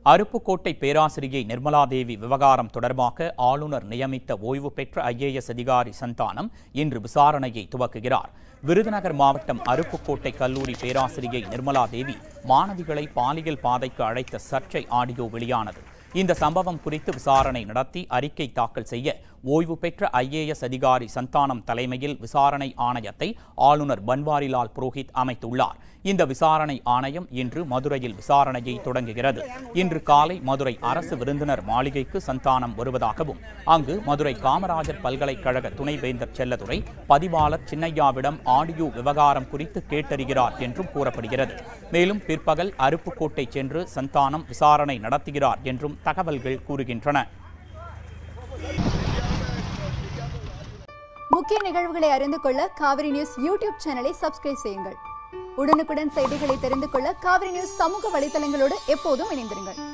அருப்புக்கோட்டை பேராசிரியை நிர்மலாதேவி விவகாரம் தொடர்பாக ஆளுநர் நியமித்த ஓய்வு பெற்ற ஐஏஎஸ் அதிகாரி சந்தானம் இன்று விசாரணையை துவக்குகிறார் விருதுநகர் மாவட்டம் அருப்புக்கோட்டை கல்லூரி பேராசிரியை நிர்மலாதேவி மாணவிகளை பாலியல் பாதைக்கு அழைத்த சர்ச்சை ஆடியோ வெளியானது இந்த சம்பவம் குறித்து விசாரணை நடத்தி அறிக்கை தாக்கல் செய்ய ஓய்வு பெற்ற ஐஏஎஸ் அதிகாரி சந்தானம் தலைமையில் விசாரணை ஆணையத்தை ஆளுநர் பன்வாரிலால் புரோஹித் அமைத்துள்ளார் இந்த விசாரணை ஆணையம் இன்று மதுரையில் விசாரணையை தொடங்குகிறது இன்று காலை மதுரை அரசு விருந்தினர் மாளிகைக்கு சந்தானம் வருவதாகவும் அங்கு மதுரை காமராஜர் பல்கலைக்கழக துணைவேந்தர் செல்லதுரை பதிவாளர் சின்னையாவிடம் ஆடியோ விவகாரம் குறித்து கேட்டறிகிறார் என்றும் கூறப்படுகிறது மேலும் பிற்பகல் அருப்புக்கோட்டை சென்று சந்தானம் விசாரணை நடத்துகிறார் என்றும் தகவல்கள் கூறுகின்றன முக்கிய நிகழ்வுகளை அறிந்து கொள்ள காவிரி நியூஸ் யூடியூப் சேனலை சப்ஸ்கிரைப் செய்யுங்கள் உடனுக்குடன் செய்திகளை தெரிந்து கொள்ள காவிரி நியூஸ் சமூக வலைதளங்களோடு எப்போதும் இணைந்திருங்கள்